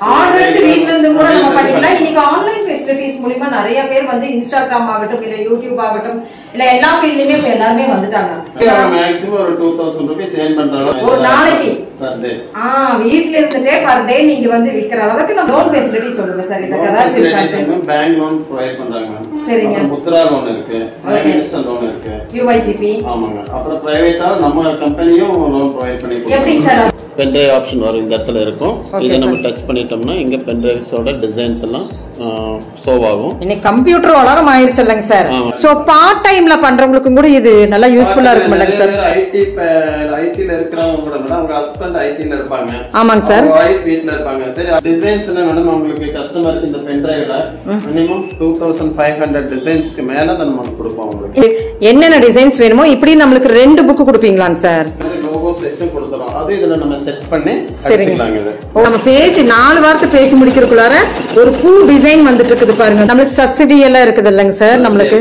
Order எடுத்து வீட்ல இருந்து கூட நம்ம பண்ணிக்கலாம் இன்னைக்கு ஆன்லைன் ஃபெசிலிட்டிஸ் மூலியமா நிறைய பேர் வந்து இன்ஸ்டாகிராம் ஆகட்டும் இல்ல யூடியூப் ஆகட்டும் இல்ல எல்லா ஃபீல்ட்லயுமே இப்ப எல்லாருமே வந்துட்டாங்க மேக்ஸிமம் ஒரு டூ தௌசண்ட் ருபீஸ் ஏர்ன் பண்றாங்க ஒரு நாளைக்கு? பர் டே ஆ வீட்ல இருந்துட்டே பர் டே நீங்க வந்து விக்கிற அளவுக்கு நம்ம லோன் ஃபெசிலிட்டி சொல்லுங்க சார் இதுக்கு ஏதாச்சும் இருக்காச்சு பேங்க் லோன் ப்ரொவைட் பண்றாங்க மேம் சரிங்க. அப்புறம் முத்ரா லோன் இருக்கு இன்ஸ்டன்ட் லோன் இருக்கு யூஐஜிபி ஆமாங்க அப்புறம் பிரைவேட்டா நம்ம கம்பெனியும் லோன் ப்ரொவைட் பண்ணி எப்படி சார் பென்ட்ரைவ் ஆப்ஷன் வரும் இந்த இடத்துல இருக்கும் Okay, இதை நம்ம sir. டச் பண்ணிட்டோம்னா இங்க பென்ட்ரைவ்ஸோட டிசைன்ஸ் எல்லாம் ஷோவ் ஆகும் இன்னைக்கு கம்ப்யூட்டர் உலகம் ஆயிருச்சு இல்லைங்க சார் ஆமா. சோ பார்ட் டைம்ல பண்றவங்களுக்கும் கூட இது நல்லா யூஸ்ஃபுல்லா இருக்கும் இல்லைங்க சார் ஐடி ஐடில இருக்கிறவங்க கூட மேடம் அவங்க ஹஸ்பண்ட் ஐடில இருப்பாங்க ஆமாங்க சார் ஒய்ஃப் வீட்ல இருப்பாங்க சரி டிசைன்ஸ் எல்லாம் மேடம் உங்களுக்கு கஸ்டமருக்கு இந்த பென்ட்ரைவ்ல minimum two thousand five hundred டிசைன்ஸ்க்கு மேல தான் நம்ம கொடுப்போம் உங்களுக்கு என்னென்ன டிசைன்ஸ் வேணுமோ இப்படி நம்மளுக்கு ரெண்டு புக் கொடுப்பீங்களாங்க சார் லோகோ செட்டும் கொடுத்துறோம் அது இதுல நம்ம செட் பண்ணி சரிங்க. அடிச்சுக்கலாங்க இது ஓ, நம்ம பேசி நாலு வார்த்தை பேசி முடிக்கிறதுக்குள்ளார ஒரு பூ டிசைன் வந்துட்டு இருக்குது பாருங்க நம்மளுக்கு சப்சிடி எல்லாம் இருக்குது இல்லைங்க சார் நம்மளுக்கு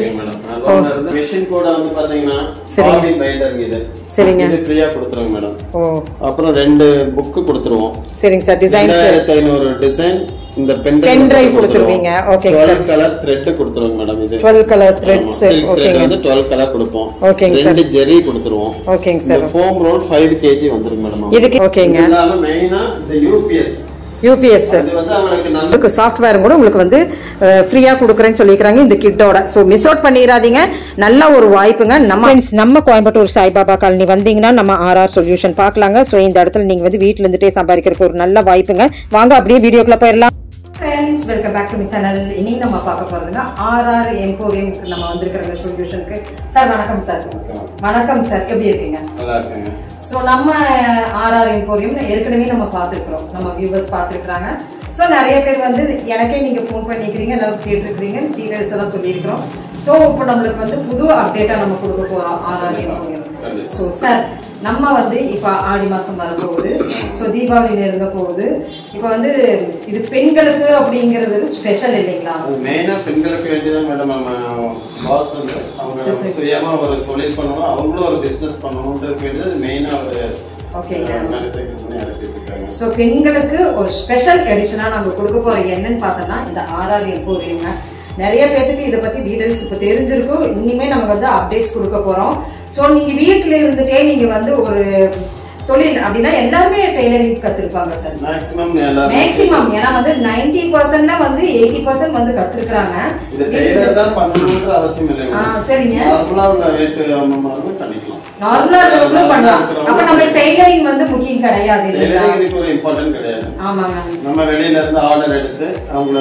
மிஷின் கூட வந்து பாத்தீங்கன்னா சரிங்க. ஹாபி பைண்டர் இது சரிங்க இது ஃப்ரீயா கொடுத்துருவோம் மேடம் ஓ அப்புறம் ரெண்டு புக்கு கொடுத்துருவோம் சரிங்க சார் டிசைன்ஸ் ரெண்டாயிரத்தி ஐநூறு டிசைன் இந்த பென் Pen drive கொடுத்துருவீங்க. Okay, sir. Twelve colour thread கொடுத்துருவோங்க மேடம் இது டுவெல் கலர் ஆமா, த்ரெட்ஸ் silk thread ஓகேங்க வந்து டுவெல் கலர் கொடுப்போம் ஓகேங்க சார் ரெண்டு ஜெரி கொடுத்துருவோம் ஓகேங்க இந்த sir foam roll five KG வந்துருங்க மேடம் இதுக்கு ஓகேங்க இல்லாம மெயினா இந்த யூபிஎஸ் யூபிஎஸ் அது வந்து அவங்களுக்கு நல்ல உங்களுக்கு சாஃப்ட்வேர் கூட உங்களுக்கு வந்து ஃப்ரீயா கொடுக்குறேன்னு சொல்லிக்கிறாங்க இந்த கிட்டோட ஸோ மிஸ் அவுட் பண்ணிடாதீங்க நல்ல ஒரு வாய்ப்புங்க நம்ம Friends, நம்ம கோயம்புத்தூர் சாய்பாபா காலனி வந்தீங்கன்னா நம்ம ஆர்ஆர் சொல்யூஷன் பார்க்கலாங்க ஸோ இந்த இடத்துல நீங்க வந்து வீட்ல இருந்துட்டே சம்பாதிக்கிறதுக்கு ஒரு நல்ல வாய்ப்புங்க வாங்க அப்படியே வீடியோக்குள்ள போயிடலாம் friends welcome back to my channel இன்னைக்கு நம்ம பார்க்க போறதுங்க ஆர்ஆர் எம்போரியம்க்கு நம்ம வந்திருக்கிற சொல்யூஷனுக்கு சார் வணக்கம் சார் வணக்கம் சார் எப்படி இருக்கீங்க நல்லா இருக்குங்க ஸோ நம்ம ஆர்ஆர் எம்போரியம் ஏற்கனவே நம்ம பார்த்துருக்குறோம் நம்ம வியூவர்ஸ் பார்த்துருக்குறாங்க ஸோ நிறைய பேர் வந்து எனக்கே நீங்கள் ஃபோன் பண்ணிக்கிறீங்க எல்லாரும் கேட்டிருக்கிறீங்க டீடைல்ஸ் எல்லாம் சொல்லியிருக்கிறோம் ஸோ இப்போ நம்மளுக்கு வந்து புது அப்டேட்டாக நம்ம கொடுக்க போகிறோம் ஆர்ஆர் எம்போரியம் ஸோ சார் நம்ம வந்து இப்போ ஆடி மாதம் வரப்போகுது ஸோ தீபாவளி நெருங்க போகுது இப்போ வந்து இது பெண்களுக்கு அப்படிங்கிறது ஸ்பெஷல் இல்லைங்களா அது மெயினா பெண்களுக்கு வேண்டியதான் மேடம் நம்ம பாஸ் வந்து அவங்க சரி, சரி. சுயமா ஒரு தொழில் பண்ணணும் அவங்களும் ஒரு பிசினஸ் பண்ணணும்ன்றது வேண்டியது மெயினா ஒரு ஓகேங்க மேனுஃபேக்சர் பண்ணி இறக்கிட்டு இருக்காங்க ஸோ பெண்களுக்கு ஒரு ஸ்பெஷல் எடிஷனாக நாங்கள் கொடுக்க போகிற என்னன்னு பார்த்தோம்னா இந்த ஆர்ஆர் எம்போரியங்க நிறைய பேத்துக்கு இதை பற்றி டீடைல்ஸ் இப்போ தெரிஞ்சிருக்கும் இனிமே நமக்கு வந்து அப்டேட்ஸ் கொடுக்க போகிறோம் ஸோ நீங்கள் வீட்டில் இருந்துட்டே நீங்கள் வந்து ஒரு தொழில் அப்படின்னா எல்லாருமே டெய்லரிங் கற்றுருப்பாங்க சார் மேக்ஸிமம் எல்லாரும் மேக்ஸிமம் ஏன்னா வந்து நைன்டி பர்சன்ட்ல வந்து எயிட்டி பர்சன்ட் வந்து கற்றுக்குறாங்க இது டெய்லர் தான் பண்ணணும்ன்ற அவசியம் இல்லை ஆ சரிங்க நார்மலா உள்ள வீட்டு அம்மாவும் பண்ணிக்கலாம் நார்மலா இருக்கிறவங்களும் பண்ணலாம் அப்ப நம்ம டெய்லரிங் வந்து முக்கியம் கிடையாது இல்லைங்களா டெய்லரிங் இதுக்கு ஒரு இம்பார்ட்டன்ட் கிடையாது ஆமாங்க நம்ம வெளியில இருந்து ஆர்டர் எடுத்து அவங்கள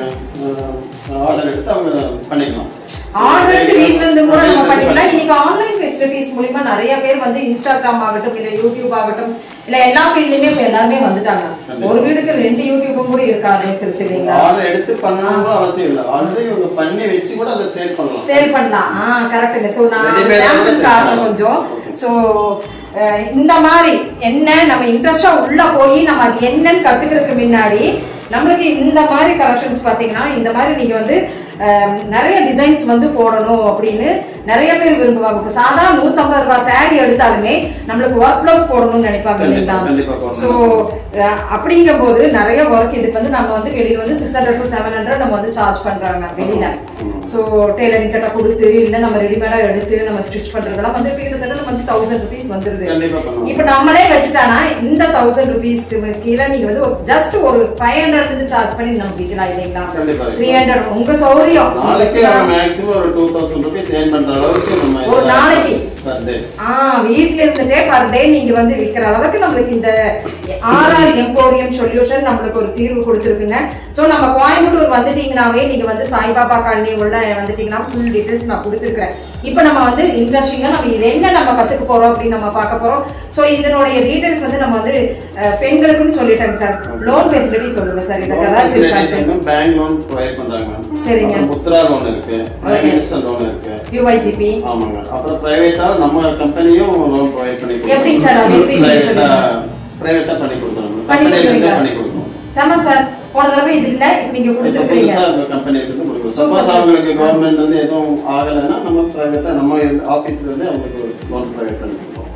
ஆர்டர் எடுத்து அவங்க பண்ணிக்கலாம் ஆர்டர் எடுத்து வீட்ல இருந்து கூட நம்ம பண்ணிக்கலாம் இன்னைக்கு ஆன்லைன் ஃபெசிலிட்டிஸ் மூலியமா நிறைய பேர் வந்து இன்ஸ்டாகிராம் ஆகட்டும் இல்ல யூடியூப் ஆகட்டும் இல்ல எல்லா ஃபீல்ட்லயுமே இப்ப எல்லாருமே வந்துட்டாங்க ஒரு வீடுக்கு ரெண்டு யூடியூபும் கூட இருக்க ஆரம்பிச்சிருச்சு இல்லைங்களா ஆர்டர் எடுத்து பண்ணணும்னு அவசியம் இல்லை ஆல்ரெடி இவங்க பண்ணி வச்சு கூட அதை சேல் பண்ணலாம் சேல் பண்ணலாம் ஆ கரெக்ட்டுங்க ஸோ நான் Ready-made ஆ கூட சாம்பிள் sell காட்டுறேன் பண்ணலாம். கொஞ்சம் ஸோ இந்த மாதிரி என்ன நம்ம இன்ட்ரெஸ்டா உள்ள போய் நம்ம அது என்னன்னு கத்துக்கிறதுக்கு முன்னாடி நம்மளுக்கு இந்த மாதிரி கலெக்ஷன்ஸ் பாத்தீங்கன்னா இந்த மாதிரி நீங்க வந்து அஹ், நிறைய டிசைன்ஸ் வந்து போடணும் அப்படின்னு நிறைய பேர் விரும்புவாங்க இப்போ சாதா நூத்தம்பது ரூபாய் saree எடுத்தாலுமே நம்மளுக்கு ஒர்க் ப்ளவுஸ் போடணும்னு நினைப்பாங்க கண்டிப்பா, இல்லைங்களா கண்டிப்பா போடணும். ஸோ அப்படிங்கும் போது நிறைய ஒர்க் இதுக்கு வந்து நம்ம வந்து வெளியில வந்து six hundred to seven hundred நம்ம வந்து சார்ஜ் பண்றாங்க வெளியில ஸோ டெய்லரிங் கிட்ட கொடுத்து இல்ல நம்ம ரெடிமேடா எடுத்து நம்ம ஸ்டிச் பண்றதெல்லாம் வந்து கிட்டத்தட்ட நம்ம வந்து தௌசண்ட் ருபீஸ் வந்துருது கண்டிப்பா பண்ணுவோம் இப்ப நம்மளே வச்சுட்டானா இந்த தௌசண்ட் ருபீஸ்க்கு கீழே நீங்க வந்து ஜஸ்ட் ஒரு ஃபைவ் ஹண்ட்ரட் இருந்து சார்ஜ் பண்ணி நம்ம விற்கலாம் இல்லைங்களா கண்டிப்பா. த்ரீ ஹண்ட்ரட் உங்க சௌரியம் நாளைக்கு மேக்ஸிமம் ஒரு டூ தௌசண்ட் ருபீஸ் ஏர்ன் பண்ற அளவுக்கு நம்ம ஒரு நாளைக்கு? பர் டே ஆ வீட்ல இருந்துட்டே பர் டே நீங்க வந்து விக்கிற அளவுக்கு நம்மளுக்கு இந்த ஆர்ஆர் எம்போரியம் சொல்யூஷன் நம்மளுக்கு ஒரு தீர்வு கொடுத்துருக்குங்க சோ நம்ம கோயம்புத்தூர் வந்துட்டீங்கனாவே நீங்க வந்து சாய்பாபா காலனி உள்ள வந்துட்டீங்கன்னா ஃபுல் டீடைல்ஸ் நான் கொடுத்துருக்கேன் இப்போ நம்ம வந்து இன்ட்ரெஸ்டிங்கா நம்ம இது என்ன நம்ம கத்துக்க போறோம் அப்படின்னு நம்ம பார்க்க போறோம் சோ இதனுடைய டீடைல்ஸ் வந்து நம்ம வந்து அஹ், பெண்களுக்குன்னு சொல்லிட்டாங்க சார் லோன் ஃபெசிலிட்டி சொல்லுங்க சார் இதுக்கு ஏதாச்சும் இருக்காச்சு பேங்க் லோன் ப்ரொவைட் பண்றாங்க சரிங்க. அப்புறம் முத்ரா லோன் இருக்கு Okay. இன்ஸ்டன்ட் லோன் இருக்கு யூஐஜிபி ஆமாங்க அப்புறம் பிரைவேட்டா நம்ம கம்பெனியும் லோன் ப்ரொவைட் பண்ணி எப்படிங்க சார் அது எப்படி நீங்க பிரைவேட்டா சொல்லுங்க. பிரைவேட்டா பண்ணி கொடுக்குறோம் பண்ணி கம்பெனில இருந்தே கொடுக்குறீங்க. பண்ணி கொடுக்குறோம் செம சார் போன தடவை இது இல்ல இப்ப நீங்க கொடுத்துருக்கீங்க கம்பெனி இருந்து கொடுக்குறோம் Super, சப்போஸ் sir. அவங்களுக்கு கவர்மெண்ட் வந்து எதுவும் ஆகலைன்னா நம்ம பிரைவேட்டா நம்ம ஆபீஸ்ல இருந்து அவங்களுக்கு லோன் ப்ரொவைட் பண்ணி கொடுப்போம்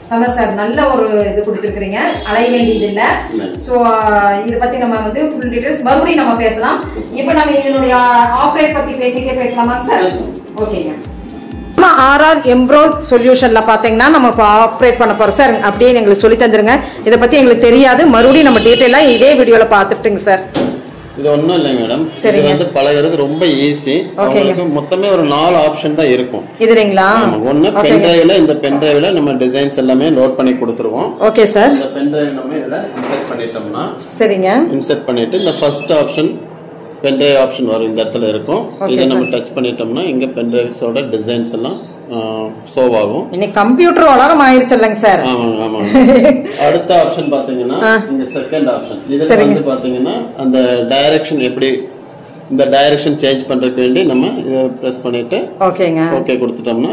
செம சார் நல்ல ஒரு இது கொடுத்துருக்கீங்க அலைய வேண்டியது இல்ல சோ இத பத்தி நம்ம வந்து ஃபுல் டீடைல்ஸ் மறுபடியும் நம்ம பேசலாம் இப்போ நம்ம இதனுடைய ஆப்ரேட் பத்தி பேசிட்டே பேசலாமா சார் ஓகேங்க நம்ம ஆர்ஆர் எம்ப்ரோ சொல்யூஷன்ல பாத்தீங்கன்னா நம்ம இப்போ ஆப்ரேட் பண்ண போறோம் சார் அப்படியே எங்களுக்கு சொல்லி தந்துருங்க இதை பத்தி எங்களுக்கு தெரியாது மறுபடியும் நம்ம டீட்டெயிலா இதே வீடியோல பாத்துட்டுங்க சார் இது ஒண்ணும் இல்லைங்க மேடம் இது சரிங்க. வந்து பழகுறது ரொம்ப ஈஸி உங்களுக்கு மொத்தமே ஒரு நாலு ஆப்ஷன் தான் இருக்கும் இதுங்களா ஆமா, ஒண்ணு பென் டிரைவ்ல இந்த பென் டிரைவ்ல நம்ம டிசைன்ஸ் எல்லாமே லோட் பண்ணி கொடுத்துருவோம் ஓகே சார் இந்த பென் டிரைவ் நம்ம இதுல இன்சர்ட் பண்ணிட்டோம்னா சரிங்க இன்சர்ட் பண்ணிட்டு இந்த first option pen drive option வரும் இந்த இடத்துல இருக்கும் இதை நம்ம டச் பண்ணிட்டோம்னா இங்க பென் டிரைவ்ஸோட டிசைன்ஸ் எல்லாம் ஷோவ் ஆகும் இன்னைக்கு கம்ப்யூட்டர் உலகம் ஆயிருச்சு இல்லைங்க சார் ஆமாங்க ஆமாங்க அடுத்த ஆப்ஷன் பாத்தீங்கன்னா இந்த செகண்ட் ஆப்ஷன் இதுல சரிங்க. வந்து பாத்தீங்கன்னா அந்த டைரக்ஷன் எப்படி இந்த டைரக்ஷன் சேஞ்ச் பண்றதுக்கு வேண்டி நம்ம இதை பிரஸ் பண்ணிட்டு ஓகேங்க ஓகே கொடுத்துட்டோம்னா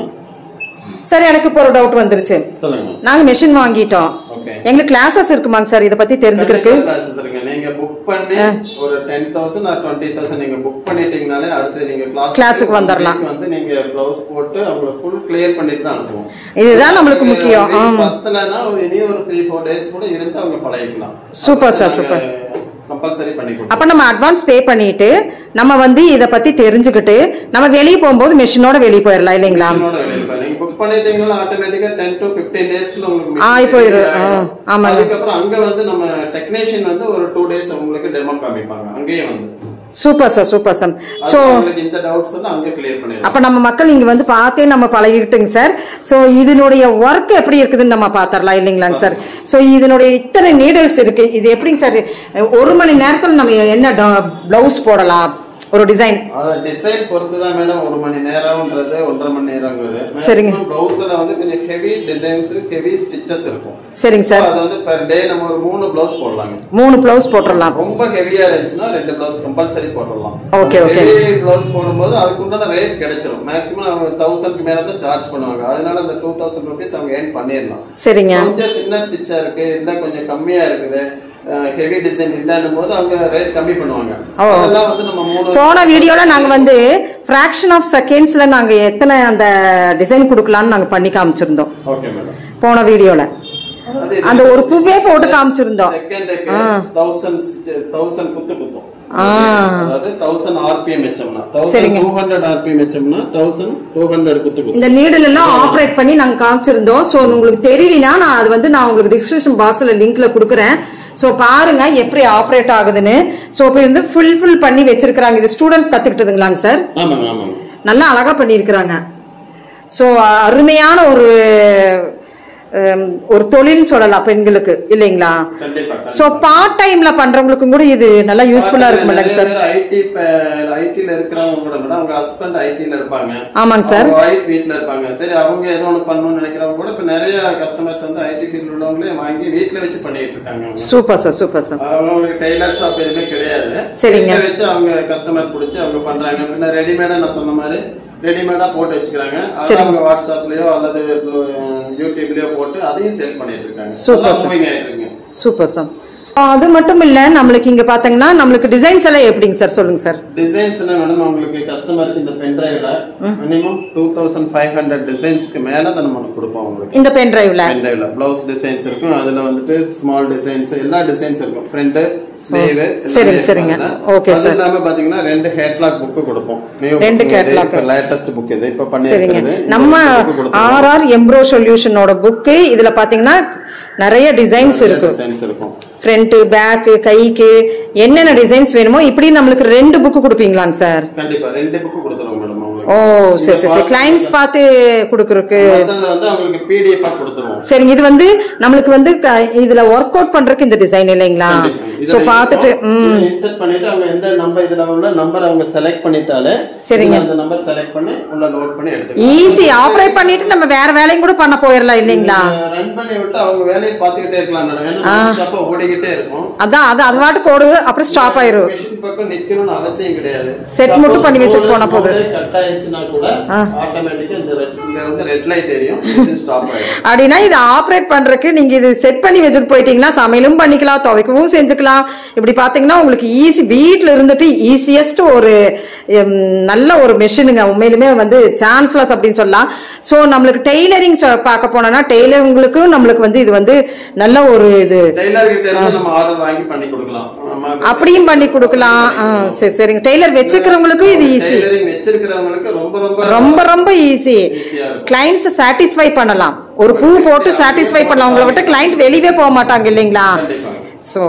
சார் எனக்கு இப்போ ஒரு டவுட் வந்துருச்சு சொல்லுங்க நாங்க மெஷின் வாங்கிட்டோம் ஓகே எங்களுக்கு கிளாஸஸ் இருக்குமாங்க சார் இதை பத்தி தெரிஞ்சுக்கிறதுக்கு classes இருக்குங்க. நீங்க புக் பண்ணி ஒரு ten thousand or twenty thousand நீங்க புக் பண்ணிட்டீங்கனாலே அடுத்து நீங்க கிளாஸ் Class-க்கு வந்துடலாம். வந்து நீங்க பிளவுஸ் போட்டு அவங்களை ஃபுல் கிளியர் பண்ணிட்டு தான் அனுப்புவோம் இதுதான் நம்மளுக்கு முக்கியம் இது ஆமா பத்தலைன்னா ஒரு இனி ஒரு த்ரீ ஃபோர் டேஸ் கூட இருந்து அவங்க பழகிக்கலாம் Super sir, super. கம்பல்சரி பண்ணி கொடுப்போம் அப்ப நம்ம அட்வான்ஸ் பே பண்ணிட்டு நம்ம வந்து இத பத்தி தெரிஞ்சுக்கிட்டு நம்ம வெளியே போகும்போது மெஷினோட வெளியே போயிடலாம் இல்லைங்களா உங்களோட வேலையில இப்ப நீங்க புக் பண்ணிட்டீங்கன்னா ஆட்டோமேட்டிக்கா டென் டு பிப்டீன் டேஸ்க்குள்ள உங்களுக்கு ஆ, இப்போ இரு. ஆ, ஆமாங்க. அதுக்கப்புறம் அங்க வந்து நம்ம டெக்னீஷியன் வந்து ஒரு டூ டேஸ் உங்களுக்கு டெமோ காமிப்பாங்க அங்கேயே வந்து சூப்பர் சார் சூப்பர் சார் அது உங்களுக்கு இந்த டவுட்ஸ் எல்லாம் அங்க கிளியர் பண்ணிடுவோம் அப்ப நம்ம மக்கள் இங்க வந்து பார்த்தே நம்ம பழகிட்டுங்க சார் சோ இதனுடைய ஒர்க் எப்படி இருக்குதுன்னு நம்ம பாத்திரலாம் இல்லைங்களாங்க சார் சோ இதனுடைய இத்தனை நீடல்ஸ் இருக்கு இது எப்படிங்க சார் ஒரு மணி நேரத்துல நம்ம என்ன பிளவுஸ் போடலாம் ஒரு டிசைன் அத டிசைன் பொறுத்து தான் மேடம் ஒரு மணி நேரம்ன்றது ஒன்றரை மணி நேரங்கிறது சரிங்க. பிளவுஸ்ல வந்து கொஞ்சம் ஹெவி டிசைன்ஸ் ஹெவி ஸ்டிச்சஸ் இருக்கும் சரிங்க சார் அது வந்து பெர் டே நம்ம ஒரு மூணு பிளவுஸ் போடலாங்க மூணு பிளவுஸ் போட்டுடலாம் ரொம்ப ஹெவியா இருந்துச்சுன்னா ரெண்டு பிளவுஸ் கம்பல்சரி போட்டுடலாம் Okay, okay. ஹெவி பிளவுஸ் போடும்போது அதுக்கு உண்டான ரேட் கிடைச்சிரும் மேக்ஸிமம் அவங்க தௌசண்ட்க்கு மேல தான் சார்ஜ் பண்ணுவாங்க அதனால அந்த டூ தௌசண்ட் ருபீஸ் அவங்க ஏர்ன் பண்ணிடலாம் சரிங்க கொஞ்சம் சின்ன ஸ்டிச்சா இருக்கு இல்ல கொஞ்சம் கம்மியா இருக்குது ஹெவி டிசைன் இல்லன்னும் போது அவங்க ரேட் கம்மி பண்ணுவாங்க ஓ. அதெல்லாம் வந்து நம்ம மூணு போன வீடியோல நாங்க வந்து ஃபிராக்ஷன் ஆஃப் செகண்ட்ஸ்ல நாங்க எத்தனை அந்த டிசைன் கொடுக்கலாம்னு நாங்க பண்ணி காமிச்சிருந்தோம் ஓகே மேடம் போன வீடியோல அந்த ஒரு பூவே போட்டு காமிச்சிருந்தோம் செகண்டுக்கு தௌசண்ட் தௌசண்ட் குத்து குத்தும் ஆ. அதாவது தௌசண்ட் ஆர்பிஎம் வச்சோம்னா சரிங்க. தௌசண்ட் டூ ஹண்ட்ரட் ஆர்பிஎம் வச்சோம்னா தௌசண்ட் டூ ஹண்ட்ரட் குத்து குத்தும் இந்த நீடில் எல்லாம் ஆப்ரேட் பண்ணி நாங்க காமிச்சிருந்தோம் சோ உங்களுக்கு தெரியலனா நான் அது வந்து நான் உங்களுக்கு டிஸ்கிரிப்ஷன் பாக்ஸ்ல லிங்க்ல கொடுக்குறேன் சோ பாருங்க எப்படி ஆப்ரேட் ஆகுதுன்னு சோ இப்போ வந்து ஃபுல் ஃபுல் பண்ணி வச்சிருக்காங்க இது ஸ்டூடெண்ட் கத்துக்கிட்டதுங்களாங்க சார் ஆமாங்க ஆமாங்க நல்லா அழகா பண்ணியிருக்கிறாங்க சோ அருமையான ஒரு ஹம், ஒரு தொழில் சொல்லலாம் பெண்களுக்கு இல்லைங்களா கண்டிப்பா சோ பார்ட் டைம்ல பண்றவங்களுக்கும் கூட இது நல்லா யூஸ்ஃபுல்லா இருக்கும்லங்க சார் ஐடி ஐடில இருக்கிறவங்க கூட கூட அவங்க ஹஸ்பண்ட் ஐடில இருப்பாங்க ஆமாங்க சார் ஒய்ஃப் வீட்ல இருப்பாங்க சரி அவங்க ஏதோ ஒண்ணு பண்ணணும்னு நினைக்கிறவங்க கூட இப்ப நிறைய கஸ்டமர்ஸ் வந்து ஐடி ஃபீல்ட் உள்ளவங்களே வாங்கி வீட்ல வச்சு பண்ணிட்டு இருக்காங்க அவங்க. சூப்பர் சார் சூப்பர் சார் அவங்க டெய்லர் ஷாப் எதுவுமே கிடையாது சரிங்க. வீட்ல வச்சு அவங்க கஸ்டமர் பிடிச்சி அவங்க பண்றாங்க முன்ன ரெடிமேடா நான் சொன்ன மாதிரி ரெடிமேடா போட்டு வச்சுக்கிறாங்க அதை அவங்க வாட்ஸ்அப்லயோ அல்லது அஹ், யூடியூப்லயோ போட்டு அதையும் சேல் பண்ணிட்டு இருக்காங்க Super, நல்லா sir. moving ஆயிட்டு இருக்குங்க சூப்பர் சார் அது மட்டும் இல்ல நம்மளுக்கு இங்க பாத்தீங்கன்னா நம்மளுக்கு டிசைன்ஸ் எல்லாம் எப்படிங்க சார் சொல்லுங்க சார் டிசைன்ஸ் எல்லாம் மேடம் உங்களுக்கு கஸ்டமருக்கு இந்த பென் டிரைவ்ல minimum two thousand five hundred டிசைன்ஸ்க்கு மேல தான் நம்ம கொடுப்போம் உங்களுக்கு இந்த பென் டிரைவ்ல பென் டிரைவ்ல பிளவுஸ் டிசைன்ஸ் இருக்கும் அதுல வந்துட்டு ஸ்மால் டிசைன்ஸ் எல்லா டிசைன்ஸ் இருக்கும் ஃப்ரண்ட் ஸ்லீவ் சரிங்க, சரிங்க. Okay, அது sir. இல்லாம பாத்தீங்கன்னா ரெண்டு ஹேட்லாக் புக் கொடுப்போம் New ரெண்டு book இது, catalog. இப்ப லேட்டஸ்ட் புக் இது இப்ப பண்ணி சரிங்க இருக்கிறது இந்த நம்ம book கொடுத்துருவோம். ஆர்ஆர் எம்ப்ரோ சொல்யூஷனோட புக்கு இதுல பாத்தீங்கன்னா நிறைய டிசைன்ஸ் இருக்கு டிசைன்ஸ் இருக்கும் ஃப்ரண்ட் பேக் கைக்கு என்னென்ன டிசைன்ஸ் வேணுமோ இப்படி நம்மளுக்கு ரெண்டு புக்கு கொடுப்பீங்களாங்க சார் கண்டிப்பா ரெண்டு புக் கொடுத்துருவோம் மேடம் ஓ உங்களுக்கு சரி சரி சரி கிளைண்ட்ஸ் பார்த்து கொடுக்குறக்கு மத்தது வந்து அவங்களுக்கு பிடிஎஃப் கொடுத்துருவோம் சரிங்க இது வந்து நம்மளுக்கு வந்து க- இதுல ஒர்க் அவுட் பண்றதுக்கு இந்த டிசைன் இல்லைங்களா சோ பார்த்துட்டு ம் இன்சர்ட் பண்ணிட்டு அவங்க எந்த நம்பர் இதுல உள்ள நம்பர் அவங்க செலக்ட் பண்ணிட்டாலே சரிங்க. அந்த நம்பர் செலக்ட் பண்ணி உள்ள லோட் பண்ணி எடுத்துக்கலாம் ஈஸி ஆப்ரேட் பண்ணிட்டு நம்ம வேற வேலையும் கூட பண்ண போயிடலாம் இல்லைங்களா ரன் பண்ணி விட்டு அவங்க வேலையை பார்த்துக்கிட்டே இருக்கலாம் மேடம் ஏன்னா ஸ்டாப்பா ஓடிக்கிட்டே இருக்கும் அதான் அது அது பாட்டுக்கு ஓடு அப்புறம் ஸ்டாப் ஆயிரும் மிஷின் பக்கம் நிக்கணும்னு அவசியம் கிடையாது Set மட்டும் பண்ணி வச்சுட்டு போனா போதும். கட் ஆகி ஆயிடுச்சுன்னா கூட ஆ. ஆட்டோமேட்டிக்கா இந்த red- இங்க வந்து ரெட் லைட் தெரியும் மிஷின் ஸ்டாப் ஆயிடும் அப்படின்னா இதை ஆப்ரேட் பண்றதுக்கு நீங்க இது செட் பண்ணி வச்சுட்டு போயிட்டீங்கன்னா சமையலும் பண்ணிக்கலாம் துவைக்கவும் செஞ்சுக்கலாம் இப்படி பாத்தீங்கன்னா உங்களுக்கு ஈஸி வீட்ல இருந்துட்டு ஈஸியஸ்ட் ஒரு ஹம், நல்ல ஒரு மெஷினுங்க உண்மையிலுமே வந்து சான்ஸ்லஸ் அப்படின்னு சொல்லலாம் ஸோ நம்மளுக்கு டெய்லரிங் பார்க்க போனோம்னா டெய்லருங்களுக்கும் நம்மளுக்கு வந்து இது வந்து நல்ல ஒரு இது டெய்லர் கிட்ட இருந்து நம்ம ஆர்டர் வாங்கி பண்ணி கொடுக்கலாம் நம்ம அப்படியும் பண்ணி கொடுக்கலாம் ஆ, சரி சரிங்க டெய்லர் வச்சுக்கிறவங்களுக்கும் இது ஈஸி டெய்லரிங் வச்சிருக்கிறவங்களுக்கு ரொம்ப ரொம்ப ரொம்ப ரொம்ப ஈஸி ஈஸியா இருக்கும் கிளைண்ட்ஸ் சாட்டிஸ்ஃபை பண்ணலாம் ஒரு பூ போட்டு சாட்டிஸ்ஃபை பண்ணலாம் உங்களை விட்டு கிளைண்ட் வெளியவே போக மாட்டாங்க இல்லைங்களா கண்டிப்பா ஸோ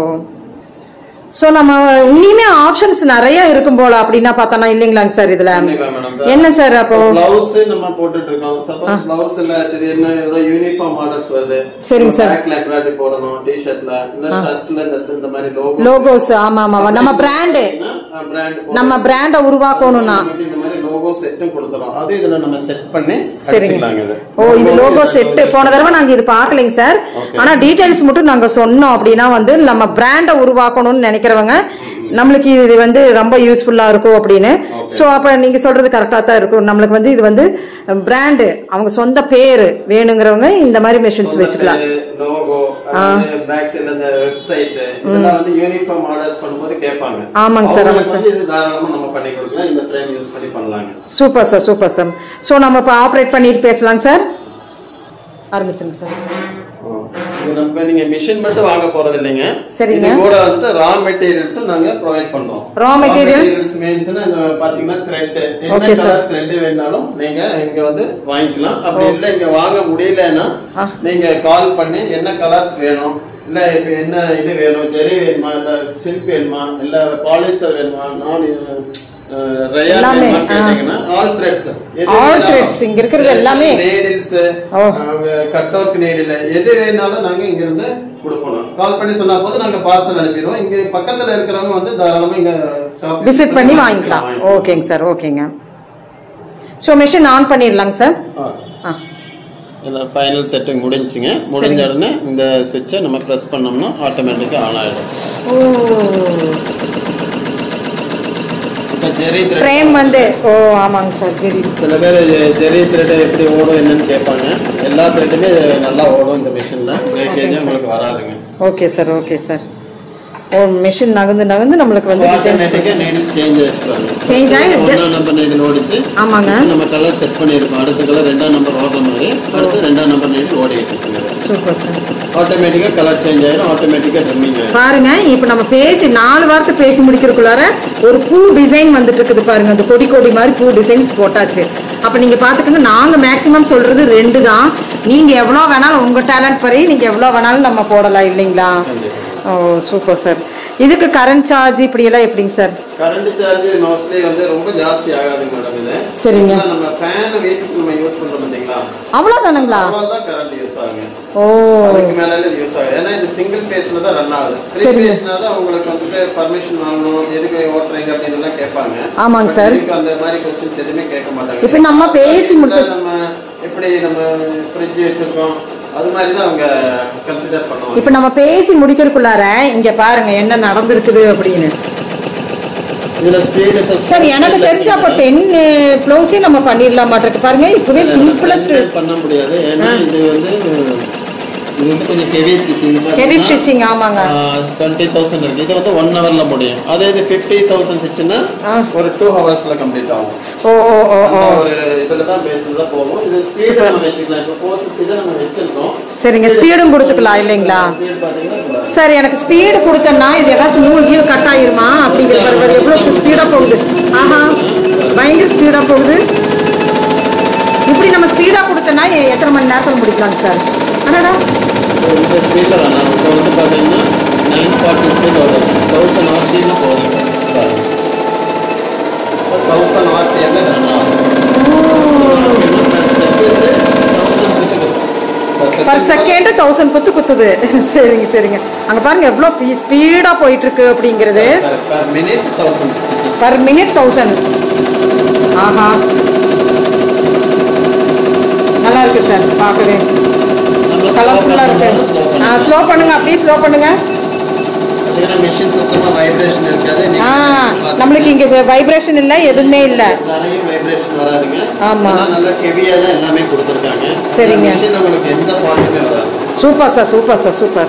ஸோ நம்ம இன்னுமே ஆப்ஷன்ஸ் நிறைய இருக்கும் போல அப்படின்னா பார்த்தோம்னா இல்லைங்களாங்க சார் இதுல கண்டிப்பா மேடம் என்ன சார் அப்போ பிளவுஸ் நம்ம போட்டுட்டு இருக்கோம் சப்போஸ் பிளவுஸ்ல திடீர்னு ஏதோ யூனிஃபார்ம் ஆர்டர்ஸ் வருது சரிங்க சார். பேக்ல எம்ப்ராய்டரி போடணும் டி ஷர்ட்ல இல்ல ஷர்ட்ல இந்த இந்த மாதிரி லோகோ லோகோஸ் ஆமா ஆமா ஆமா. நம்ம பிராண்டு பிராண்ட் நம்ம பிராண்டை உருவாக்கணும்னா இந்த மாதிரி லோகோ செட்டும் கொடுத்துறோம் அது இதுல நம்ம செட் பண்ணி சரிங்க. அடிச்சுக்கலாங்க இது ஓ இது லோகோ செட் போன தடவை நாங்க இது பார்க்கலைங்க சார் Okay. ஆனா டீடைல்ஸ் மட்டும் நாங்க சொன்னோம் அப்படின்னா வந்து நம்ம பிராண்டை உருவாக்கணும்னு நினைக்கிறவங்க நம்மளுக்கு இது வந்து ரொம்ப யூஸ்ஃபுல்லா இருக்கும் அப்படின்னு சோ அப்ப நீங்க சொல்றது கரெக்டா தான் இருக்கும் நம்மளுக்கு வந்து இது வந்து பிராண்டு அவங்க சொந்த பேரு வேணுங்கிறவங்க இந்த மாதிரி மெஷின்ஸ் வச்சுக்கலாம் லோகோ பேக் சைடுல இந்த வெப்சைட் இதெல்லாம் வந்து யூனிஃபார்ம் ஆர்டர்ஸ் பண்ணும்போது கேட்பாங்க ஆமாங்க சார், அவங்களுக்கு வந்து இது தாராளமா நம்ம பண்ணி கொடுக்கலாம் இந்த ஃப்ரேம் யூஸ் பண்ணி பண்ணலாங்க super sir super sir so நம்ம இப்போ ஆப்ரேட் பண்ணிட்டு பேசலாங்க சார் ஆரம்பிச்சுங்க சார் இது நம்ம நீங்க மிஷின் மட்டும் வாங்க போறது இல்லைங்க சரிங்க. இது கூட வந்துட்டு ரா மெட்டீரியல்ஸ் நாங்க ப்ரொவைட் பண்றோம் Raw materials? மீன்ஸ்னா பாத்தீங்கன்னா த்ரெட் என்ன Okay, sir. கலர் த்ரெட் வேணாலும் நீங்க இங்க வந்து வாங்கிக்கலாம் அப்படி இல்ல இங்க வாங்க முடியலன்னா ஆ. நீங்க கால் பண்ணி என்ன கலர்ஸ் வேணும் இல்ல இப்ப என்ன இது வேணும் ஜெரி வேணுமா இல்ல சில்க் வேணுமா இல்ல பாலிஸ்டர் வேணுமா நான் ரயான் எல்லாமே, வேணுமா கேட்டீங்கன்னா ஆல் த்ரெட்ஸ் All threads, இங்க இருக்கிறது எல்லாமே. நீடில்ஸ் ஓ. கட் அவுட் நீடில் எது வேணாலும் நாங்க இங்க இருந்து கொடுக்கணும் கால் பண்ணி சொன்னா போது நாங்க பார்சல் அனுப்பிடுவோம் இங்க பக்கத்துல இருக்கிறவங்க வந்து தாராளமா இங்க ஷாப் விசிட் பண்ணி வாங்கிக்கலாம் ஓகேங்க சார் ஓகேங்க ஸோ மிஷின் ஆன் பண்ணிடலாங்க சார் ஆ ஃபைனல் செட்டிங் முடிஞ்சுங்க முடிஞ்ச உடனே இந்த சுவிட்சை நம்ம ப்ரெஸ் பண்ணோம்னா ஆட்டோமேட்டிக்காக ஆன் ஆயிடும் ஓ இப்போ ஜெரி த்ரெட் ஃப்ரேம் வந்து ஓ ஆமாங்க சார் சரி சில பேர் ஜெரி த்ரெட் எப்படி ஓடும் என்னன்னு கேட்பாங்க எல்லா த்ரெட்டுமே நல்லா ஓடும் இந்த மிஷினில் பிரேக்கேஜ் உங்களுக்கு வராதுங்க ஓகே சார் ஓகே சார் ஓ மிஷின் நகர்ந்து நகர்ந்து நம்மளுக்கு வந்து டிசைன்ஸ் ஆட்டோமேட்டிக்காக நீடில் சேஞ்ச் ஆகிடுவாங்க Change ஆகி ஒன்றாம் நம்பர் நீடில் ஓடிச்சு ஆமாங்க இப்ப நம்ம கலர் செட் பண்ணியிருக்கோம் அடுத்த கலர் ரெண்டாம் நம்பர் ஓடுற மாதிரி அடுத்து ரெண்டாம் நம்பர் நீடில் ஓடிட்டு இருக்குங்க சூப்பர் சார் ஆட்டோமேட்டிக்காக கலர் சேஞ்ச் ஆயிடும் ஆட்டோமேட்டிக்காக ட்ரிம்மிங் ஆயிடும் பாருங்க இப்போ நம்ம பேசி நாலு வார்த்தை பேசி முடிக்கிறதுக்குள்ளார ஒரு பூ டிசைன் வந்துட்டு இருக்குது பாருங்க அந்த கொடி கொடி மாதிரி பூ டிசைன்ஸ் போட்டாச்சு அப்போ நீங்க பாத்துக்கோங்க நாங்க மேக்ஸிமம் சொல்றது ரெண்டு தான் நீங்க எவ்வளோ வேணாலும் உங்க டேலண்ட் படி நீங்க எவ்வளோ வேணாலும் நம்ம போடலாம் இல்லைங்களா கண்டிப்பா ஓ சூப்பர் சார் இதுக்கு கரண்ட் சார்ஜ் இப்படி எல்லாம் எப்படிங்க சார் கரண்ட் சார்ஜ் மோஸ்ட்லி வந்து ரொம்ப ஜாஸ்தி ஆகாதுங்க மேடம் இது சரிங்க. ஆனா நம்ம ஃபேன் வீட்டுக்கு நம்ம யூஸ் பண்றோம் பாத்தீங்களா அவ்வளோதானுங்களா அவ்வளவுதான் கரண்ட் யூஸ் ஆகுங்க ஓ அதுக்கு மேல இது யூஸ் ஆகுது ஏன்னா இது சிங்கிள் ஃபேஸ்ல தான் ரன் ஆகுது த்ரீ சரிங்க. ஃபேஸ்னா தான் உங்களுக்கு வந்துட்டு பர்மிஷன் வாங்கணும் எதுக்கு ஓட்டுறீங்க அப்படின்னு தான் கேட்பாங்க ஆமாங்க But சார். இதுக்கு அந்த மாதிரி கொஸ்டின்ஸ் எதுவுமே கேட்க மாட்டாங்க இப்ப நம்ம பேசி முடிக்க- நம்ம எப்படி நம்ம ஃப்ரிட்ஜ் வச்சிருக்கோம் அது மாதிரி தான் அவங்க கன்சிடர் பண்ணுவாங்க இப்போ நம்ம பேசி முடிக்கிறதுக்குள்ளார இங்க பாருங்க என்ன நடந்திருக்குது அப்படின்னு இதுல ஸ்பீடு சார் எனக்கு தெரிஞ்ச அப்போ டென் க்ளோஸே நம்ம பண்ணிடலாம் மாட்டிருக்கு பாருங்க இப்பவே சிம்பிளஸ்ட் பண்ண முடியாது ஏன்னா இது வந்து இது வந்து கொஞ்சம் ஹெவி ஸ்டிச்சிங் ஹெவி ஸ்டிச்சிங் ஆமாங்க டுவெண்ட்டி தௌசண்ட் இருக்கு இது வந்து ஒன் ஹவர்ல முடியும் அதே இது ஃபிஃப்டி தௌசண்ட் ஸ்டிச்சுன்னா ஆ. ஒரு டூ ஹவர்ஸ்ல கம்ப்ளீட் ஆகும் ஓ ஓ ஓ ஓ அந்த ஒரு இதுல தான் பேஸ்ல தான் போகும் இது ஸ்பீடு நம்ம வச்சுக்கலாம் இப்போ ஃபோர் ஃபிஃப்டி தான் நம்ம வச்சிருக்கோம் சரிங்க ஸ்பீடும் கொடுத்துக்கலாம் இல்லைங்களா ஸ்பீடு பார்த்தீங்கன்னா சார் எனக்கு ஸ்பீடு கொடுத்தேன்னா இது ஏதாச்சும் நூல் கீழ் கட் ஆயிருமா அப்படிங்கிற பாருங்க எவ்வளோ ஸ்பீடாக போகுது ஆஹா பயங்கர ஸ்பீடாக போகுது இப்படி நம்ம ஸ்பீடாக கொடுத்தோன்னா எ- எத்தனை மணி நேரத்தில் முடிக்கலாங்க சார் அடடா இந்த ஸ்பீடில் வேணாம் இப்போ வந்து பார்த்தீங்கன்னா நைன் ஃபார்ட்டி ஸ்பீட் வரும் தௌசண்ட் ஆர்டியில் போகுது தௌசண்ட் ஆர்டியில் ரன் ஆகும் பர் செகண்ட் தௌசண்ட் குத்து குத்துது சரிங்க சரிங்க அங்கே பாருங்க எவ்வளோ ஸ்பீடாக போயிட்டு இருக்கு அப்படிங்கிறது minute thousand per minute thousand ஆஹா நல்லா இருக்கு சார் பார்க்கவே கலர்ஃபுல்லாக இருக்கு ஆ ஸ்லோ பண்ணுங்க அப்படியே ஸ்லோ பண்ணுங்க மிஷின் சுத்தமாக வைப்ரேஷன் இருக்காது ஆ நம்மளுக்கு நம்மளுக்கு இங்க வைப்ரேஷன் இல்ல எதுவுமே இல்ல நிறைய வைப்ரேஷன் வராதுங்க ஆமா. எல்லாம் நல்லா ஹெவியா தான் எல்லாமே கொடுத்துருக்காங்க சரிங்க. மிஷின் உங்களுக்கு எந்த ஃபால்ட்டுமே வராது super sir super sir super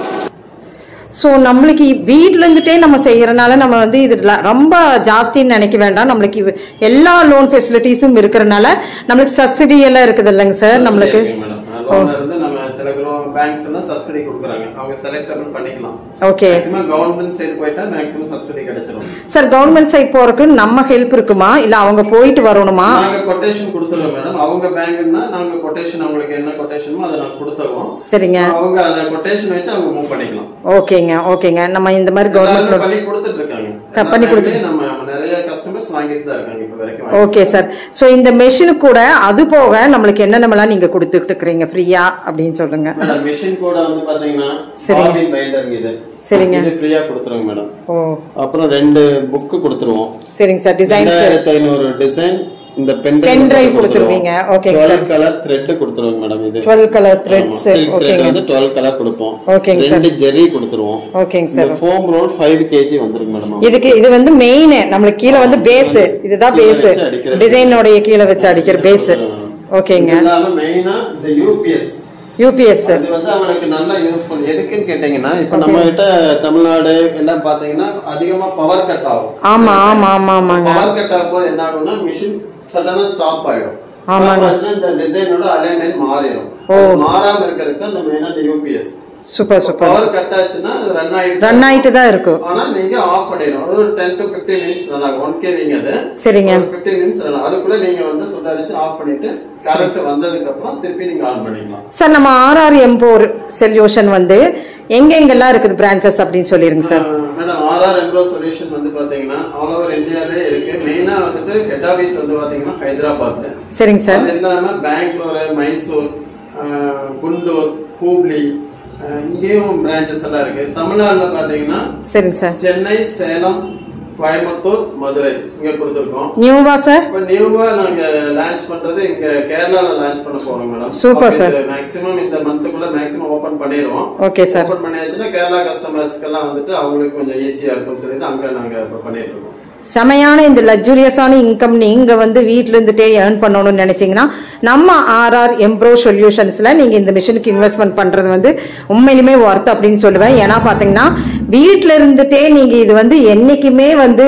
so நம்மளுக்கு வீட்ல இருந்துட்டே நம்ம செய்யறனால நம்ம வந்து இது ல- ரொம்ப ஜாஸ்தின்னு நினைக்க வேண்டாம் நம்மளுக்கு இவ- எல்லா லோன் ஃபெசிலிட்டிஸும் இருக்கிறனால நம்மளுக்கு சப்சிடி எல்லாம் இருக்குது இல்லைங்க சார் நம்மளுக்கு மேடம் லோன்ல இருந்து நம்ம சில பேங்க்ஸ் எல்லாம் சப்சிடி கொடுக்குறாங்க அவங்க செலக்டபிள் பண்ணிக்கலாம் ஓகே மேக்ஸிமம் கவர்மெண்ட் சைடு போயிட்டா மேக்ஸிமம் சப்சிடி கிடைச்சிடும் சார் கவர்மெண்ட் சைட் போறதுக்கு நம்ம ஹெல்ப் இருக்குமா இல்ல அவங்க போயிட்டு வரணுமா நாங்க கொட்டேஷன் கொடுத்துருவோம் மேடம் அவங்க பேங்க்னா நாங்க கொட்டேஷன் அவங்களுக்கு என்ன கொட்டேஷனோ அதை நாங்க கொடுத்துருவோம் சரிங்க அவங்க அதை கொட்டேஷன் வச்சு அவங்க மூவ் பண்ணிக்கலாம் ஓகேங்க ஓகேங்க நம்ம இந்த மாதிரி எல்லாருமே கவர்மெண்ட் பண்ணி கொடுத்துட்டு இருக்காங்க க- பண்ணி எல்லா கொடுத்து- bank லயும் நம்ம நிறைய கஸ்டமர்ஸ் வாங்கிட்டு தான் இருக்காங்க இப்ப வரைக்கும் ஓகே சார் ஸோ இந்த மெஷினு கூட அது போக நம்மளுக்கு என்னென்னலாம் நீங்க கொடுத்துட்டு இருக்கிறீங்க ஃப்ரீயா அப்படின்னு சொல்லுங்க மேடம் மிஷின் கூட வந்து பாத்தீங்கன்னா சரிங்க. ஹாபி பைண்டர் இது சரிங்க இது ஃப்ரீயா கொடுத்துருவோம் மேடம் ஓ அப்புறம் ரெண்டு புக்கு கொடுத்துருவோம் சரிங்க சார் டிசைன்ஸ் ரெண்டாயிரத்தி ஐநூறு டிசைன் இந்த பென் Pen drive கொடுத்துருவீங்க. ஓகேங்க டுவெல் கலர் த்ரெட் கொடுத்துருவோங்க மேடம் இது twelve colour threads silk thread ஓகேங்க வந்து டுவெல் கலர் கொடுப்போம் ஓகேங்க சார் ரெண்டு ஜெரி கொடுத்துருவோம் ஓகேங்க இந்த sir foam roll five KG வந்துருங்க மேடம் இதுக்கு இது வந்து மெயின் நம்மளுக்கு கீழே வந்து பேஸ் இதுதான் கீழே பேஸ் வச்சு அடிக்கிறது. டிசைனோடைய கீழே வச்சு அடிக்கிற பேஸ் ஓகேங்க இல்லாம மெயினா இந்த யூபிஎஸ் யூபிஎஸ் அது வந்து அவங்களுக்கு நல்லா யூஸ் பண்ணு எதுக்குன்னு கேட்டீங்கன்னா இப்ப நம்ம கிட்ட தமிழ்நாடு எல்லாம் பாத்தீங்கன்னா அதிகமா பவர் கட் ஆகும் ஆமா ஆமா ஆமா ஆமாங்க பவர் கட் ஆகும்போது என்ன ஆகும்னா மிஷின் சடனா ஸ்டாப் ஆயிடும் ஆமாங்க. Stop ஆச்சுன்னா இந்த டிசைனோட அலைன்மெண்ட் மாறிடும் அது மாறாம இருக்கிறதுக்கு தான் இந்த மெயினா இந்த UPS super super power cut ஆச்சுன்னா அது ரன் ஆயிட்டு ரன் ஆயிட்டு தான் இருக்கும் ஆனா நீங்க ஆஃப் பண்ணிடும் அது ஒரு ten to fifteen minutes run ஆகும் ஒன் கேவிங் அது சரிங்க பிப்டீன் மினிட்ஸ் ரன் அதுக்குள்ள நீங்க வந்து சுதாரிச்சு ஆஃப் பண்ணிட்டு கரண்ட் வந்ததுக்கு அப்புறம் திருப்பி நீங்க ஆன் பண்ணிக்கலாம் சார் நம்ம ஆர்ஆர் எம்போர் சொல்யூஷன் வந்து எங்கெங்கெல்லாம் இருக்குது பிரான்ச்சஸ் அப்படின்னு சொல்லிருங்க sir madam RR Embro solution வந்து பாத்தீங்கன்னா ஆல் ஓவர் இந்தியாலே இருக்கு மெயினா வந்துட்டு ஹெட் ஆபீஸ் வந்து பாத்தீங்கன்னா ஹைதராபாத்ல சரிங்க சார் அது இல்லாம பெங்களூர் மைசூர் ஆஹ், குண்டூர் ஹூப்ளி ஆஹ், இங்கேயும் பிரான்ச்சஸ் எல்லாம் இருக்கு தமிழ்நாடுல பாத்தீங்கன்னா சரிங்க சார் சென்னை சேலம் கோயம்புத்தூர் மதுரை இங்க கொடுத்துருக்கோம் நியூவா சார் இப்ப நியூவா நாங்க லான்ச் பண்றது இங்க கேரளால லான்ச் பண்ண போறோம் மேடம் Super, sir. மேக்ஸிமம் இந்த மந்த்துக்குள்ள மேக்ஸிமம் ஓபன் பண்ணிடுவோம் ஓகே சார் ஓபன் பண்ணியாச்சுன்னா கேரளா கஸ்டமர்ஸ்க்கு எல்லாம் வந்துட்டு அவங்களுக்கு கொஞ்சம் ஈஸியா இருக்கும்னு சொல்லி அங்க நாங்க இப்ப பண்ணிட்டு இருக்கோம் செமையான இந்த லக்ஸுரியஸான இன்கம் நீங்க வந்து வீட்ல இருந்துட்டே ஏர்ன் பண்ணணும்னு நினைச்சீங்கன்னா நம்ம ஆர்ஆர் எம்ப்ரோ சொல்யூஷன்ஸ்ல நீங்க இந்த மிஷினுக்கு இன்வெஸ்ட்மெண்ட் பண்றது வந்து உண்மையிலுமே ஒர்த் அப்படின்னு சொல்லுவேன் ஏன்னா பாத்தீங்கன்னா வீட்ல இருந்துட்டே நீங்க இது வந்து என்னைக்குமே வந்து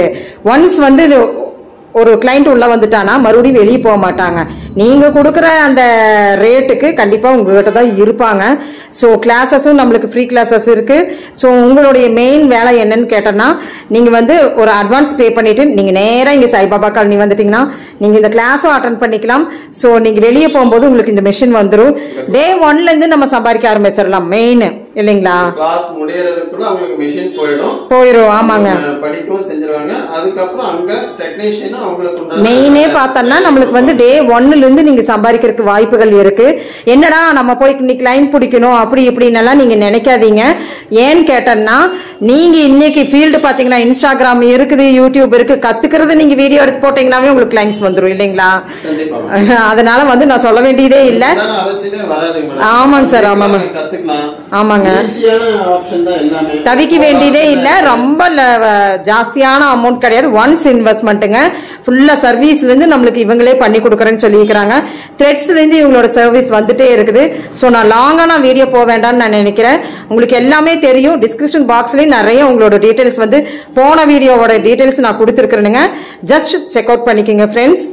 ஒன்ஸ் வந்து ஒரு கிளைண்ட் உள்ள வந்துட்டானா மறுபடியும் வெளியே போக மாட்டாங்க நீங்க கொடுக்குற அந்த ரேட்டுக்கு கண்டிப்பா உங்ககிட்ட தான் இருப்பாங்க ஸோ கிளாஸஸும் நம்மளுக்கு ஃப்ரீ கிளாஸஸ் இருக்கு ஸோ உங்களுடைய மெயின் வேலை என்னன்னு கேட்டோம்னா நீங்க வந்து ஒரு அட்வான்ஸ் பே பண்ணிட்டு நீங்க நேரா இங்க சாய்பாபா காலனி வந்துட்டீங்கன்னா நீங்க இந்த கிளாஸும் அட்டன் பண்ணிக்கலாம் ஸோ நீங்க வெளியே போகும்போது உங்களுக்கு இந்த மிஷின் வந்துடும் டே ஒன்ல இருந்து நம்ம சம்பாதிக்க ஆரம்பிச்சிடலாம் மெயின் இல்லைங்களா கிளாஸ் முடியறதுக்குள்ள அவங்களுக்கு மிஷின் போயிடும் போயிரும் ஆமாங்க அவங்க படிக்கவும் செஞ்சிருவாங்க அதுக்கப்புறம் அங்க டெக்னீஷியனும் அவங்களுக்கு உண்டான மெயினே பார்த்தோம்னா நம்மளுக்கு வந்து டே ஒன்னுல இருந்து நீங்க சம்பாதிக்கிறதுக்கு வாய்ப்புகள் இருக்கு என்னடா நம்ம போய் இன்னைக்கு லைன் பிடிக்கணும் அப்படி இப்படின்னு எல்லாம் நீங்க நினைக்காதீங்க ஏன்னு கேட்டோம்னா நீங்க இன்னைக்கு ஃபீல்டு பாத்தீங்கன்னா இன்ஸ்டாகிராம் இருக்குது யூடியூப் இருக்கு கத்துக்கிறது நீங்க வீடியோ எடுத்து போட்டீங்கன்னாவே உங்களுக்கு லைன்ஸ் வந்துரும் இல்லைங்களா கண்டிப்பா அதனால வந்து நான் சொல்ல வேண்டியதே இல்ல உண்டான அவசியமே வராதுங்க மேடம் ஆமாங்க சார், ஆமாங்க. கத்துக்கலாம் ஆமாங்க ஈஸியான ஆப்ஷன் தான் எல்லாமே தவிக்க வேண்டியதே இல்ல ரொம்ப ல- ஜாஸ்தியான அமௌண்ட் கிடையாது ஒன்ஸ் இன்வெஸ்ட்மெண்ட்டுங்க ஃபுல்லா சர்வீஸ்ல இருந்து நம்மளுக்கு இவங்களே பண்ணி கொடுக்குறேன்னு சொல்லியிருக்கிறாங்க த்ரெட்ஸ்ல இருந்து இவங்களோட சர்வீஸ் வந்துட்டே இருக்குது ஸோ நான் லாங்கா நான் வீடியோ போக வேண்டாம்னு நான் நினைக்கிறேன் உங்களுக்கு எல்லாமே தெரியும் டிஸ்கிரிப்ஷன் பாக்ஸ்லயும் நிறைய உங்களோட டீடைல்ஸ் வந்து போன வீடியோவோட டீடைல்ஸ் நான் கொடுத்துருக்குறேனுங்க ஜஸ்ட் செக் அவுட் பண்ணிக்கோங்க ஃப்ரெண்ட்ஸ்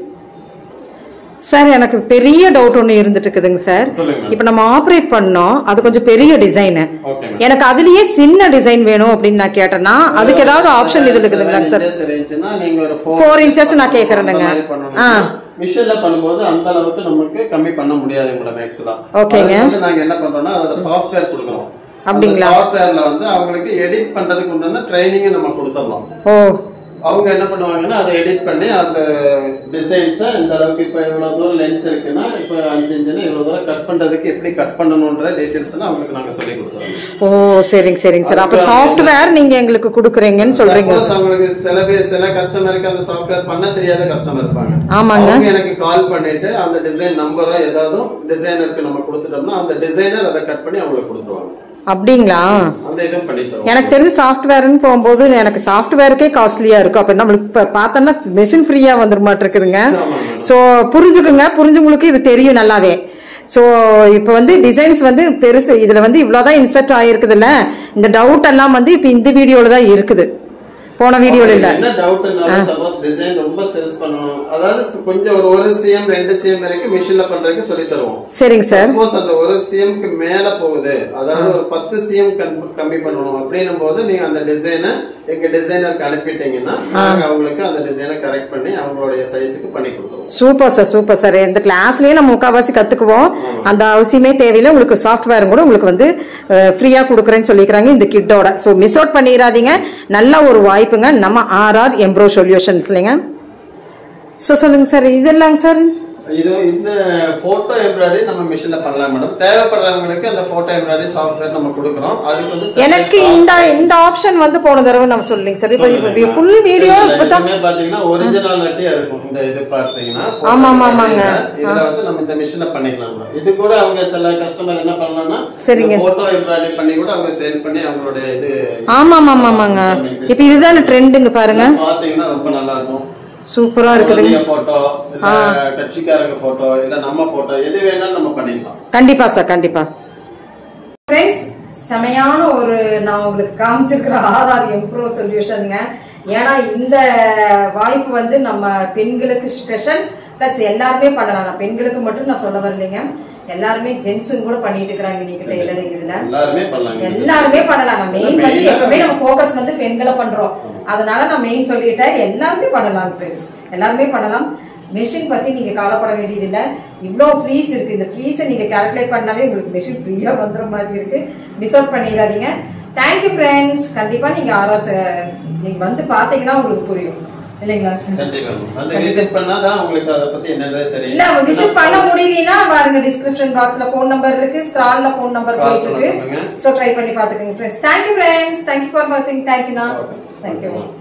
சார் எனக்கு பெரிய டவுட் ஒன்று இருந்துட்டு இருக்குதுங்க சார் சொல்லுங்க இப்போ நம்ம ஆப்ரேட் பண்ணோம் அது கொஞ்சம் பெரிய டிசைனு ஓகே மேடம் எனக்கு அதுலயே சின்ன டிசைன் வேணும் அப்படின்னு நான் கேட்டேன்னா அதுக்கு ஏதாவது ஆப்ஷன் இது இருக்குதுங்களா சார் நீங்க ஒரு Four inches நான் கேக்குறேனுங்க. ஆ. மிஷின்ல பண்ணும்போது அந்த அளவுக்கு நமக்கு கம்மி பண்ண முடியாது மேடம் ஆக்சுவலா ஓகேங்க. நாங்க என்ன பண்றோம்னா அதோட சாஃப்ட்வேர் கொடுக்குறோம் அப்படிங்களா? சாஃப்ட்வேர்ல வந்து அவங்களுக்கு எடிட் பண்றதுக்கு உண்டான ட்ரைனிங் நம்ம கொடுத்துடலாம் ஓ அவங்க என்ன பண்ணுவாங்கன்னா அதை எடிட் பண்ணி அந்த டிசைன்ஸை இந்த அளவுக்கு இப்போ இவ்வளவு தூரம் லென்த் இருக்குன்னா இப்போ அஞ்சு இன்ச்சுனா இவ்வளவு தூரம் கட் பண்றதுக்கு எப்படி கட் பண்ணணுன்ற டீடைல்ஸ் எல்லாம் அவங்களுக்கு நாங்க சொல்லி கொடுத்துறோம் ஓ சரிங்க சரிங்க சார் அப்ப சாஃப்ட்வேர் நீங்க எங்களுக்கு கொடுக்குறீங்கன்னு சொல்றீங்க Suppose அவங்களுக்கு சில பேர் சில கஸ்டமருக்கு அந்த சாஃப்ட்வேர் பண்ண தெரியாத கஸ்டமர் இருப்பாங்க ஆமாங்க. அவங்க எனக்கு கால் பண்ணிட்டு அந்த டிசைன் நம்பரோ ஏதாவது டிசைனருக்கு நம்ம கொடுத்துட்டோம்னா அந்த டிசைனர் அதை கட் பண்ணி அவங்களுக்கு கொடுத்துருவாங்க அப்படிங்களா அந்த இதுவும் பண்ணி தருவோம் எனக்கு தெரிஞ்சு சாஃப்ட்வேர்னு போகும்போது எனக்கு சாஃப்ட்வேருக்கே காஸ்ட்லியா இருக்கும் அப்ப நம்மளுக்கு இப்ப பார்த்தோம்னா மெஷின் ஃப்ரீயா வந்துட மாட்டிருக்குதுங்க ஆமா மேடம் ஸோ புரிஞ்சுக்குங்க புரிஞ்சவங்களுக்கு இது தெரியும் நல்லாவே ஸோ இப்போ வந்து டிசைன்ஸ் வந்து பெருசு இதுல வந்து இவ்வளவுதான் இன்சர்ட் ஆயிருக்குதுல்ல இந்த டவுட் எல்லாம் வந்து இப்போ இந்த வீடியோல தான் இருக்குது போன வீடியோல இல்ல என்ன டவுட்னாலும் சப்போஸ் டிசைன் ரொம்ப சேல்ஸ் பண்ணணும் அதாவது சு- கொஞ்சம் ஒரு ஒரு சிஎம் ரெண்டு சிஎம் வரைக்கும் மிஷின்ல பண்றதுக்கு சொல்லி தருவோம் சரிங்க சார் சப்போஸ் அந்த ஒரு சிஎம்க்கு மேல போகுது அதாவது ஒரு பத்து சிஎம் கம்மி பண்ணணும் அப்படின்னும் போது நீங்க அந்த டிசைனை எங்க டிசைனருக்கு அனுப்பிட்டீங்கன்னா நாங்க அவங்களுக்கு அந்த டிசைனை கரெக்ட் பண்ணி அவங்களுடைய சைஸுக்கு பண்ணி கொடுத்துருவோம் சூப்பர் சார் சூப்பர் சார் இந்த கிளாஸ்லயே நம்ம முக்காவாசி கத்துக்குவோம் அந்த அவசியமே தேவையில்லை உங்களுக்கு சாஃப்ட்வேரும் கூட உங்களுக்கு வந்து ஃப்ரீயா கொடுக்குறேன்னு சொல்லிக்கிறாங்க இந்த கிட்டோட ஸோ மிஸ் அவுட் பண்ணிடாதீங்க நல்ல ஒரு வாய்ப்புங்க நம்ம ஆர்ஆர் எம்ப்ரோ சொல்யூஷன்ஸ் இல்லைங்க ஸோ சொல்லுங்க சார் இதெல்லாங்க சார் இது இந்த போட்டோ எம்ப்ராய்டரி நம்ம மிஷின்ல பண்ணலாம் மேடம் தேவைப்படுறவங்களுக்கு அந்த போட்டோ எம்ப்ராய்டரி சாஃப்ட்வேர் நம்ம கொடுக்குறோம் அதுக்கு வந்து separate எனக்கு cost இந்த இந்த ஆப்ஷன் வந்து போன தடவை நம்ம சொல்லுங்க சார் இப்போ இப்போ ஃபுல் வீடியோ இதுல இப்பதான் எல்லாமே பாத்தீங்கன்னா ஒரிஜினாலிட்டியா இருக்கும் இந்த இது பார்த்தீங்கன்னா ஆமா, ஆமா, ஆமாங்க. இதுல வந்து நம்ம இந்த மிஷின்ல பண்ணிக்கலாம் madam. இது கூட அவங்க சில கஸ்டமர் என்ன பண்ணலாம்னா சரிங்க. போட்டோ எம்ப்ராய்டரி பண்ணி கூட அவங்க சேல் பண்ணி அவங்களுடைய இது ஆமா ஆமா ஆமா ஆமாங்க இப்போ இதுதான் ட்ரெண்டுங்க பாருங்க பாத்தீங்கன்னா ரொம்ப நல்லா இருக்கும் சூப்பரா இருக்குதுங்க போட்டோ இல்ல கட்சிக்காரங்க போட்டோ இல்ல நம்ம போட்டோ எது வேணாலும் நம்ம பண்ணிக்கலாம் கண்டிப்பா சார் கண்டிப்பா ஃப்ரெண்ட்ஸ் செமையான ஒரு நான் உங்களுக்கு காமிச்சிருக்கிற ஆர்ஆர் எம்ப்ரோ சொல்யூஷனுங்க ஏன்னா இந்த வாய்ப்பு வந்து நம்ம பெண்களுக்கு ஸ்பெஷல் ப்ளஸ் எல்லாருமே பண்ணலாம் நான் பெண்களுக்கு மட்டும் நான் சொல்ல வரலைங்க எல்லாருமே ஜென்ஸும் கூட பண்ணிட்டு இருக்கிறாங்க இன்னைக்கு டெய்லரிங் இதுல எல்லாருமே பண்ணலாம் எல்லாருமே பண்ணலாம் நான் மெயின் வந்து எப்பவுமே நம்ம ஃபோக்கஸ் வந்து பெண்களை பண்றோம் அதனால நான் மெயின் சொல்லிட்டேன் எல்லாருமே பண்ணலாம் ஃப்ரெண்ட்ஸ் எல்லாருமே பண்ணலாம் மெஷின் பத்தி நீங்க கவலைப்பட வேண்டியது இல்ல இவ்வளோ ஃப்ரீஸ் இருக்கு இந்த ஃப்ரீஸை நீங்க கால்குலேட் பண்ணாவே உங்களுக்கு மெஷின் ஃப்ரீயா வந்துற மாதிரி இருக்கு மிஸ் அவுட் பண்ணிடாதீங்க தேங்க்யூ ஃப்ரெண்ட்ஸ் கண்டிப்பா நீங்க ஆர்ஆர் நீங்க வந்து பாத்தீங்கன்னா உங்களுக்கு புரியும் இல்லைங்களா சார் கண்டிப்பா அந்த விசிட் பண்ணாதான் உங்களுக்கு அதை பத்தி என்னன்றது தெரியும் இல்ல அவங்க விசிட் பண்ண முடியலனா பாருங்க டிஸ்கிரிப்ஷன் பாக்ஸ்ல போன் நம்பர் இருக்கு ஸ்கிரால்ல போன் நம்பர் Call போயிட்டு பண்ண இருக்கு சொல்லுங்க. சோ ட்ரை பண்ணி பாத்துக்கோங்க friends thank you friends thank you for வாட்சிங் தேங்க்யூ நான் Okay. Thank you Okay.